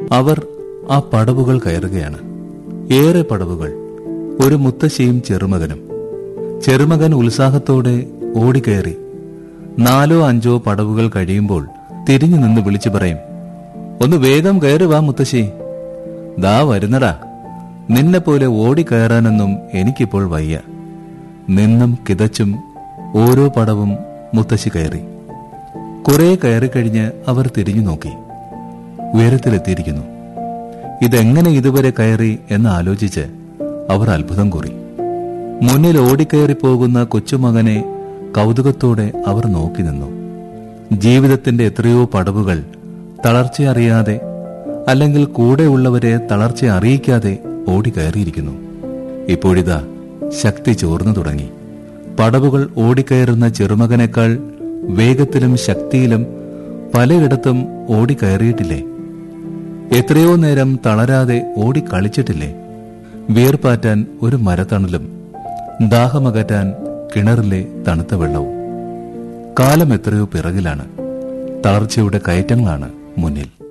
അവർ ആ പടവുകൾ കയറുകയാണ് ഏറെ പടവുകൾ ഒരു മുത്തശ്ശിയും ചെറുമകനും ചെറുമകൻ ഉത്സാഹത്തോടെ ഓടിക്കയറി നാലോ അഞ്ചോ പടവുകൾ കഴിയുമ്പോൾ തിരിഞ്ഞു നിന്ന് വിളിച്ചു പറയും ഒന്ന് വേഗം കയറി വാ മുത്തശ്ശി ദാ വരുന്നടാ നിന്നെ പോലെ ഓടിക്കയറാനൊന്നും എനിക്കിപ്പോൾ വയ്യ നിന്നും കിതച്ചും ഓരോ പടവും മുത്തശ്ശി കയറി കുറെ കയറിക്കഴിഞ്ഞ് അവർ തിരിഞ്ഞു നോക്കി ഉയരത്തിലെത്തിയിരിക്കുന്നു ഇതെങ്ങനെ ഇതുവരെ കയറി എന്ന് ആലോചിച്ച് അവർ അത്ഭുതം കൂറി മുന്നിൽ ഓടിക്കയറി പോകുന്ന കൊച്ചുമകനെ കൗതുകത്തോടെ അവർ നോക്കി നിന്നു ജീവിതത്തിന്റെ എത്രയോ പടവുകൾ തളർച്ചയറിയാതെ അല്ലെങ്കിൽ കൂടെയുള്ളവരെ തളർച്ച അറിയിക്കാതെ ഓടിക്കയറിയിരിക്കുന്നു ഇപ്പോഴിതാ ശക്തി ചോർന്നു തുടങ്ങി പടവുകൾ ഓടിക്കയറുന്ന ചെറുമകനേക്കാൾ വേഗത്തിലും ശക്തിയിലും പലയിടത്തും ഓടിക്കയറിയിട്ടില്ലേ എത്രയോ നേരം തളരാതെ ഓടിക്കളിച്ചിട്ടില്ലേ വിയർപ്പാറ്റാൻ ഒരു മരത്തണലും ദാഹമകറ്റാൻ കിണറിലെ തണുത്ത വെള്ളവും കാലം എത്രയോ പിറകിലാണ് തളർച്ചയുടെ കയറ്റങ്ങളാണ് മുന്നിൽ